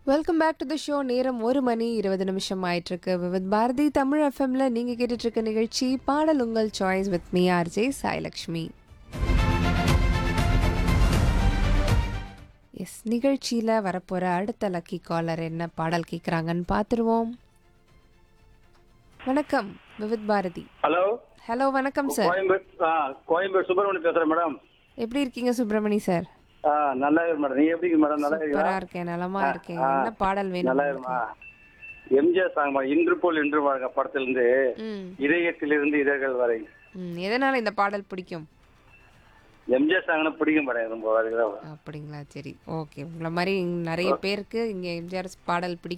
Welcome back to the show நேரம் ஒரு மணி இருபது நிமிஷம் ஆயிட்டு இருக்கு வித் பாரதி தமிழ் எஃப்எம்ல நீங்க கேட்டுட்டு இருக்க நிகழ்ச்சி பாடல் உங்கள் choice with me RJ Sailakshmi S நிகழ்ச்சியில் வரப்போகிற அடுத்த லக்கி காலர் என்ன பாடல் கேட்குறாங்கன்னு பார்த்துருவோம் வணக்கம் விவித் பாரதி ஹலோ ஹலோ வணக்கம் சார் கோயம்பேடு ஆ கோயம்பேடு சுப்பிரமணியம் பேசுறேன் மேடம் எப்படி இருக்கீங்க சுப்பிரமணி சார் ஆ நல்லா இருக்கு மேடம் நீங்க எப்படி மேடம் நல்லா சூப்பரா இருக்கீங்களா இருக்கேன் நலமா இருக்கேன் ஆ, என்ன பாடல் வேணும் நல்லா உங்களுக்கு? இருக்குமா எம்ஜிஆர் சாங் மேடம் இன்று போல் இன்று வாழ்க படத்திலிருந்து ம் இதயத்திலிருந்து இதழ்கள் வரை ம் எதனால இந்த பாடல் பிடிக்கும் எம்ஜிஆர் சாங்னா பிடிக்கும் மேடம் ரொம்ப அதுக்குதான் அப்படிங்களா சரி ஓகே உங்களை மாதிரி நிறைய பேருக்கு இங்கே எம்ஜிஆர் பாடல் பிடிக்கும்